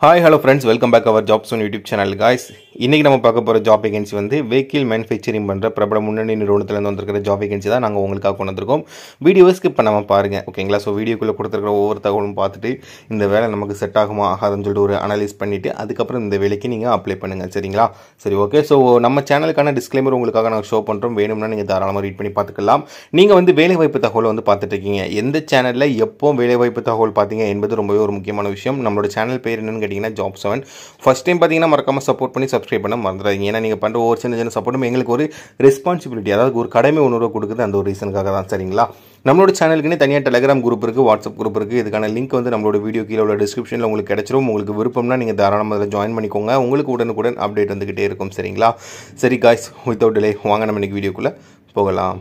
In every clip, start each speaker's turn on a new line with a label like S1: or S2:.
S1: hi hello friends welcome back our jobs one YouTube channel guys இன்றைக்கி நம்ம பார்க்க போகிற ஜாப் வேகன்சி வந்து வெஹிக்கிள் மேனுஃபேக்சரிங் பண்ணுற பிரபல முன்னணி நிறுவனத்துலேருந்து வந்திருக்கிற ஜாப் வேகன்சி தான் நாங்கள் உங்களுக்காக கொண்டு வந்திருக்கோம் வீடியோ ஸ்கிப் பண்ணாமல் பாருங்கள் ஓகேங்களா ஸோ வீடியோக்குள்ளே கொடுத்துருக்கிற ஒவ்வொரு தகவலும் பார்த்துட்டு இந்த வேலை நமக்கு செட் ஆகுமா ஆகாதுன்னு சொல்லிட்டு ஒரு அனலைஸ் பண்ணிவிட்டு அதுக்கப்புறம் இந்த வேலைக்கு நீங்கள் அப்ளை பண்ணுங்கள் சரிங்களா சரி ஓகே ஸோ நம்ம சேனலுக்கான டிஸ்க்ளைமர் உங்களுக்காக நாங்கள் ஷோ பண்ணுறோம் வேணும்னா நீங்கள் தாராளமாக ரீட் பண்ணி பார்த்துக்கலாம் நீங்கள் வந்து வேலைவாய்ப்பு தகவல் வந்து பார்த்துட்டு இருக்கீங்க எந்த சேனலில் எப்போ வேலைவாய்ப்பு தகவல் பார்த்தீங்க என்பது ரொம்பவே ஒரு முக்கியமான விஷயம் நம்மளோட சேனல் பேர் என்னன்னு கேட்டிங்கன்னா ஜாப் செவன் ஃபஸ்ட் டைம் பார்த்தீங்கன்னா மறக்காமல் சப்போர்ட் பண்ணி சப்ஸ்கிரைப் பண்ண மறந்துடாதீங்க ஏன்னா நீங்கள் பண்ணுற ஒவ்வொரு சின்ன சின்ன சப்போர்ட்டும் எங்களுக்கு ஒரு ரெஸ்பான்சிபிலிட்டி அதாவது ஒரு கடமை உணர்வை கொடுக்குது அந்த ஒரு ரீசனுக்காக தான் சரிங்களா நம்மளோட சேனலுக்குன்னு தனியாக டெலிகிராம் குரூப் இருக்குது வாட்ஸ்அப் குரூப் இருக்குது இதுக்கான லிங்க் வந்து நம்மளோட வீடியோ கீழே உள்ள டிஸ்கிரிப்ஷனில் உங்களுக்கு கிடைச்சிரும் உங்களுக்கு விருப்பம்னா நீங்கள் தாராளமாக அதில் ஜாயின் பண்ணிக்கோங்க உங்களுக்கு உடனுக்குடன் அப்டேட் வந்துக்கிட்டே இருக்கும் சரிங்களா சரி காய்ஸ் வித்தவுட் டிலே வாங்க நம்ம இன்னைக்கு வீடியோக்குள்ளே போகலாம்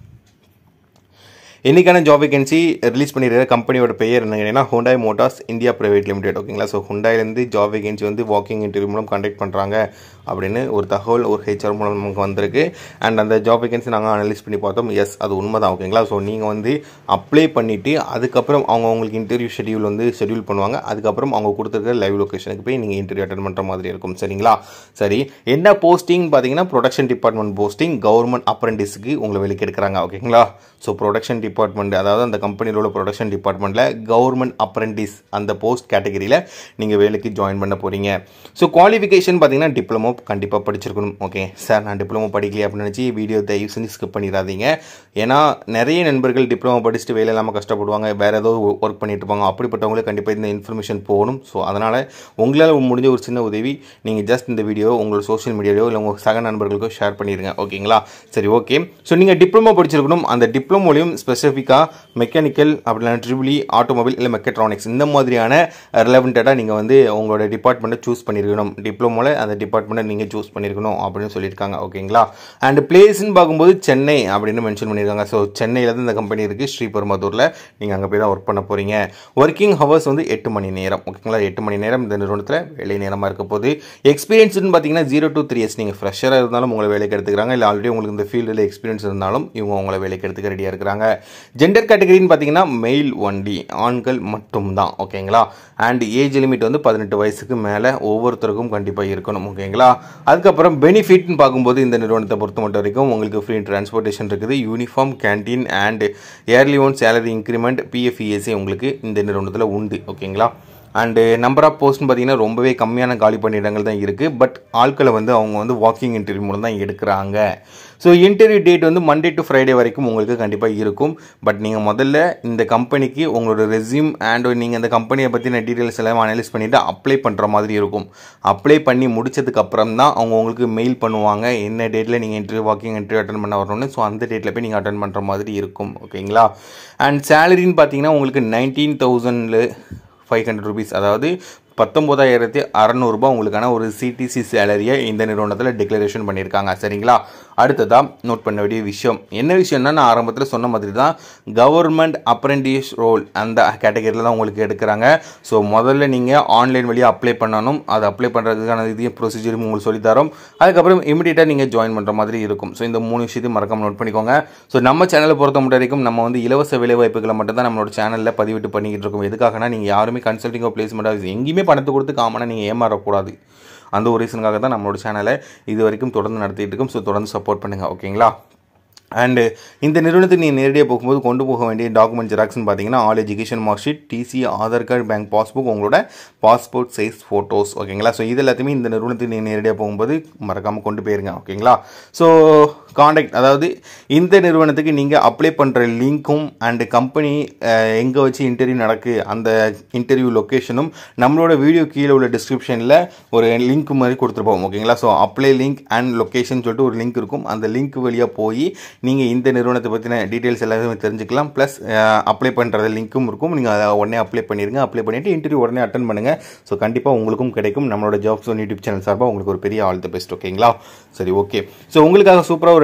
S1: இன்றைக்கான ஜாப் வேகன்சி ரிலீஸ் பண்ணிடுற கம்பெனியோட பெயர் என்ன கேட்டிங்கன்னா Hyundai Motors India private limited ஓகேங்களா ஸோ ஹுண்டாயிலேருந்து ஜாப் வேகன்சி வந்து வாக்கிங் இன்டர்வியூ மூலம் கண்டக்ட் பண்ணுறாங்க அப்படின்னு ஒரு தகவல் ஒரு ஹெச்ஆர் மூலம் நமக்கு வந்திருக்கு அண்ட் அந்த ஜாப் வேகன்சி நாங்கள் அனலைஸ் பண்ணி பார்த்தோம் எஸ் அது உண்மை தான் ஓகேங்களா ஸோ நீங்கள் வந்து அப்ளை பண்ணிவிட்டு அதுக்கப்புறம் அவங்க உங்களுக்கு இன்டர்வியூ ஷெடியூல் வந்து ஷெடியூல் பண்ணுவாங்க அதுக்கப்புறம் அவங்க கொடுத்துருக்க லைவ் லொக்கேஷனுக்கு போய் நீங்கள் இன்டர்வியூ அட்டன் பண்ணுற மாதிரி இருக்கும் சரிங்களா சரி என்ன போஸ்டிங் பார்த்தீங்கன்னா ப்ரொடக்ஷன் டிபார்ட்மெண்ட் போஸ்டிங் கவர்மெண்ட் அப்ரெண்டிஸுக்கு உங்களை வேலைக்கு எடுக்கிறாங்க ஓகேங்களா ஸோ ப்ரொடக்ஷன் டிபார்ட்மெண்ட் அதாவது அந்த கம்பெனியில் உள்ள ப்ரொடக்ஷன் டிபார்ட்மெண்ட்டில் கவர்மெண்ட் அப்ரெண்டிஸ் அந்த போஸ்ட் கேட்டகரியில் நீங்கள் வேலைக்கு ஜாயின் பண்ண போகிறீங்க ஸோ குவாலிஃபிகேஷன் பார்த்தீங்கன்னா டிப்ளமோ கண்டிப்பாக படிச்சிருக்கணும் ஓகே சார் நான் டிப்ளமோ படிக்கலையே அப்படின்னு நினச்சி வீடியோ தயவு செஞ்சு ஸ்கிப் பண்ணிடாதீங்க ஏன்னா நிறைய நண்பர்கள் டிப்ளமோ படிச்சுட்டு வேலை இல்லாமல் கஷ்டப்படுவாங்க வேறு ஏதோ ஒர்க் பண்ணிட்டு இருப்பாங்க அப்படிப்பட்டவங்களுக்கு கண்டிப்பாக இந்த இன்ஃபர்மேஷன் போகணும் ஸோ அதனால் உங்களால் முடிஞ்ச ஒரு சின்ன உதவி நீங்கள் ஜஸ்ட் இந்த வீடியோ உங்களோட சோஷியல் மீடியாலையோ இல்லை உங்கள் சக நண்பர்களுக்கோ ஷேர் பண்ணிடுங்க ஓகேங்களா சரி ஓகே ஸோ நீங்கள் டிப்ளமோ படிச்சிருக்கணும் அந்த டிப்ளமோலையும் ஸ்பெசிஃபிக்காக மெக்கானிக்கல் அப்படின்னா ட்ரிபிளி ஆட்டோமொபைல் இல்லை மெக்கட்ரானிக்ஸ் இந்த மாதிரியான ரிலவெண்டடாக நீங்கள் வந்து உங்களோட டிபார்ட்மெண்ட்டை சூஸ் பண்ணியிருக்கணும் டிப்ளமோவில் அந்த டிபார்ட்மெண்ட்டை நீங்கள் சூஸ் பண்ணியிருக்கணும் அப்படின்னு சொல்லியிருக்காங்க ஓகேங்களா அண்ட் பிளேஸ்ன்னு பார்க்கும்போது சென்னை அப்படின்னு மென்ஷன் பண்ணியிருக்காங்க ஸோ சென்னையில் தான் இந்த கம்பெனி இருக்குது ஸ்ரீபெரும்புதூரில் நீங்கள் அங்கே போய் தான் ஒர்க் பண்ண போகிறீங்க ஒர்க்கிங் ஹவர்ஸ் வந்து எட்டு மணி நேரம் ஓகேங்களா எட்டு மணி நேரம் இந்த நிறுவனத்தில் வேலை நேரமாக இருக்க போகுது எக்ஸ்பீரியன்ஸ்னு பார்த்தீங்கன்னா ஜீரோ டு த்ரீ இயர்ஸ் நீங்கள் ஃப்ரெஷராக இருந்தாலும் உங்களை வேலைக்கு எடுத்துக்கிறாங்க இல்லை ஆல்ரெடி உங்களுக்கு இந்த ஃபீல்டில் எக்ஸ்பீரியன்ஸ் இருந்தாலும் இவங்க உங்களை வேலைக்கு எடுத்துக்க ரெடியாக இருக்கிறாங்க ஜெண்டர் கேட்டகரின்னு பார்த்தீங்கன்னா மெயில் ஒன்டி ஆண்கள் மட்டும்தான் ஓகேங்களா அண்ட் ஏஜ் லிமிட் வந்து பதினெட்டு வயசுக்கு மேலே ஒவ்வொருத்தருக்கும் கண்டிப்பாக இருக்கணும் ஓகேங்களா அதுக்கப்புறம் பெனிஃபிட்னு பார்க்கும்போது இந்த நிறுவனத்தை பொறுத்த மட்டும் வரைக்கும் உங்களுக்கு ஃப்ரீ டிரான்ஸ்போர்ட்டேஷன் இருக்குது uniform canteen and yearly one salary increment PF ESI உங்களுக்கு இந்த நிறுவனத்தில் உண்டு ஓகேங்களா அண்டு நம்பர் ஆஃப் போஸ்ட்னு பார்த்தீங்கன்னா ரொம்பவே கம்மியான காலி பணியிடங்கள் தான் இருக்குது பட் ஆட்களை வந்து அவங்க வந்து வாக்கிங் இன்டர்வியூ மூலம் தான் எடுக்கிறாங்க ஸோ இன்டர்வியூ டேட் வந்து மண்டே டு ஃப்ரைடே வரைக்கும் உங்களுக்கு கண்டிப்பாக இருக்கும் பட் நீங்கள் முதல்ல இந்த கம்பெனிக்கு உங்களோட ரெஸ்யூம் அண்ட் நீங்கள் இந்த கம்பெனியை பற்றின டீட்டெயில்ஸ் எல்லாம் அனலைஸ் பண்ணிவிட்டு அப்ளை பண்ணுற மாதிரி இருக்கும் அப்ளை பண்ணி முடிச்சதுக்கு அப்புறம் தான் அவங்க உங்களுக்கு மெயில் பண்ணுவாங்க என்ன டேட்டில் நீங்கள் இன்டர்வியூ வாக்கிங் இன்டர்வியூ அட்டன் பண்ண வரணும்னு ஸோ அந்த டேட்டில் போய் நீங்கள் அட்டன் பண்ணுற மாதிரி இருக்கும் ஓகேங்களா அண்ட் சேலரின்னு பார்த்தீங்கன்னா உங்களுக்கு நைன்டீன் தௌசண்டில் ஃபைவ் ஹண்ட்ரட் ருபீஸ் அதாவது பத்தொம்போதாயிரத்தி அறநூறுபா உங்களுக்கான ஒரு சிடிசி சேலரியை இந்த நிறுவனத்தில் டிக்ளரேஷன் பண்ணியிருக்காங்க சரிங்களா அடுத்ததாக நோட் பண்ண வேண்டிய விஷயம் என்ன விஷயம்னா நான் ஆரம்பத்தில் சொன்ன மாதிரி தான் கவர்மெண்ட் அப்ரெண்டிஸ் ரோல் அந்த கேட்டகரியில் தான் உங்களுக்கு எடுக்கிறாங்க ஸோ முதல்ல நீங்கள் ஆன்லைன் வழியாக அப்ளை பண்ணணும் அதை அப்ளை பண்ணுறதுக்கான இதையும் ப்ரொசீஜரும் உங்களுக்கு சொல்லித்தரோம் அதுக்கப்புறம் இமீடியட்டாக நீங்கள் ஜாயின் பண்ணுற மாதிரி இருக்கும் ஸோ இந்த மூணு விஷயத்தையும் மறக்காம நோட் பண்ணிக்கோங்க ஸோ நம்ம சேனலை பொறுத்த மட்டும் வரைக்கும் நம்ம வந்து இலவச வேலைவாய்ப்புகளை மட்டும் தான் நம்மளோட சேனலில் பதிவிட்டு பண்ணிக்கிட்டு இருக்கோம் எதுக்காகனா நீங்கள் யாருமே கன்சல்டிங்கோ பிளேஸ்மெண்ட்டாக எங்கேயுமே பணத்தை கொடுத்து காமனாக நீங்கள் ஏமாறக்கூடாது அந்த ஒரு ரீசனுக்காக தான் நம்மளோட சேனலை இது வரைக்கும் தொடர்ந்து நடத்திட்டு இருக்கோம் ஸோ தொடர்ந்து சப்போர்ட் பண்ணுங்கள் ஓகேங்களா அண்டு இந்த நிறுவனத்துக்கு நீங்கள் நேரடியாக போகும்போது கொண்டு போக வேண்டிய டாக்குமெண்ட் ஜெராக்ஸ்னு பார்த்தீங்கன்னா all education mark sheet TC Aadhaar card bank passbook உங்களோட பாஸ்போர்ட் சைஸ் ஃபோட்டோஸ் ஓகேங்களா ஸோ இது எல்லாத்தையுமே இந்த நிறுவனத்துக்கு நீங்கள் நேரடியாக போகும்போது மறக்காமல் கொண்டு போயிருங்க ஓகேங்களா ஸோ காண்டாக்ட் அதாவது இந்த நிறுவனத்துக்கு நீங்கள் அப்ளை பண்ணுற லிங்க்கும் அண்டு கம்பெனி எங்கே வச்சு இன்டர்வியூ நடக்கு அந்த இன்டர்வியூ லொக்கேஷனும் நம்மளோட வீடியோ கீழே உள்ள டிஸ்கிரிப்ஷனில் ஒரு லிங்க் மாதிரி கொடுத்துருப்போம் ஓகேங்களா so apply link and location சொல்லிட்டு ஒரு லிங்க் இருக்கும் அந்த லிங்க் வழியாக போய் நீங்கள் இந்த நிறுவனத்தை பற்றின டீட்டெயில்ஸ் எல்லாத்தையுமே தெரிஞ்சுக்கலாம் ப்ளஸ் அப்ளை பண்ணுறது லிங்க்கும் இருக்கும் நீங்கள் அதை உடனே அப்ளை பண்ணிடுங்க அப்ளை பண்ணிவிட்டு இன்டர்வியூ உடனே அட்டன் பண்ணுங்கள் ஸோ கண்டிப்பாக உங்களுக்கும் கிடைக்கும் நம்மளோட ஜாப்ஸ் ஒன் யூடியூப் சேனல் சார்பாக உங்களுக்கு ஒரு பெரிய ஆல் தி பெஸ்ட் ஓகேங்களா சரி ஓகே ஸோ உங்களுக்காக சூப்பராக ஒரு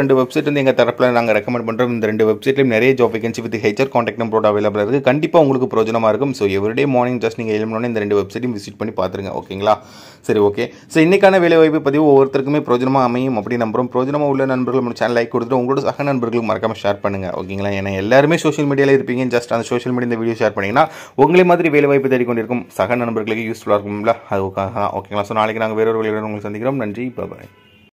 S1: ரெண்டு வெப்சைட் வந்து எங்கள் தரப்பில் நாங்கள் ரெக்கமெண்ட் பண்ணுறோம் இந்த ரெண்டு வெப்சைட்லையும் நிறைய job vacancy with HR contact நம்பரோட அவைலபிள் இருக்குது கண்டிப்பாக உங்களுக்கு பிரோஜனமாக இருக்கும் ஸோ எவ்ரிடே மார்னிங் ஜஸ்ட் நீங்கள் எழுமனோட இந்த ரெண்டு வெப்சைட்டையும் விசிட் பண்ணி பார்த்துருங்க ஓகேங்களா சரி ஓகே ஸோ இன்றைக்கான வேலைவாய்ப்பு பதிவு ஒவ்வொருத்தருக்குமே பிரோஜனமாக அமையும் அப்படி நம்புறோம் பிரோஜனமாக உள்ள நண்பர்கள் நம்ம சேனல் லைக் கொடுத்துட்டு உங்களோட சக நண்பர்களுக்கு மறக்காம ஷேர் பண்ணுங்கள் ஓகேங்களா ஏன்னா எல்லாருமே சோஷியல் மீடியாவில் இருப்பீங்க ஜஸ்ட் அந்த சோஷியல் மீடியா இந்த வீடியோ ஷேர் பண்ணிங்கன்னா உங்களை மாதிரி வேலைவாய்ப்பு தேடி கொண்டிருக்கும் சக நண்பர்களுக்கு யூஸ்ஃபுல்லாக இருக்கும்ல அதுக்காக தான் ஓகேங்களா ஸோ நாளைக்கு நாங்கள் வேறொரு வேலையுடன் உங்களை சந்திக்கிறோம் நன்றி பாய்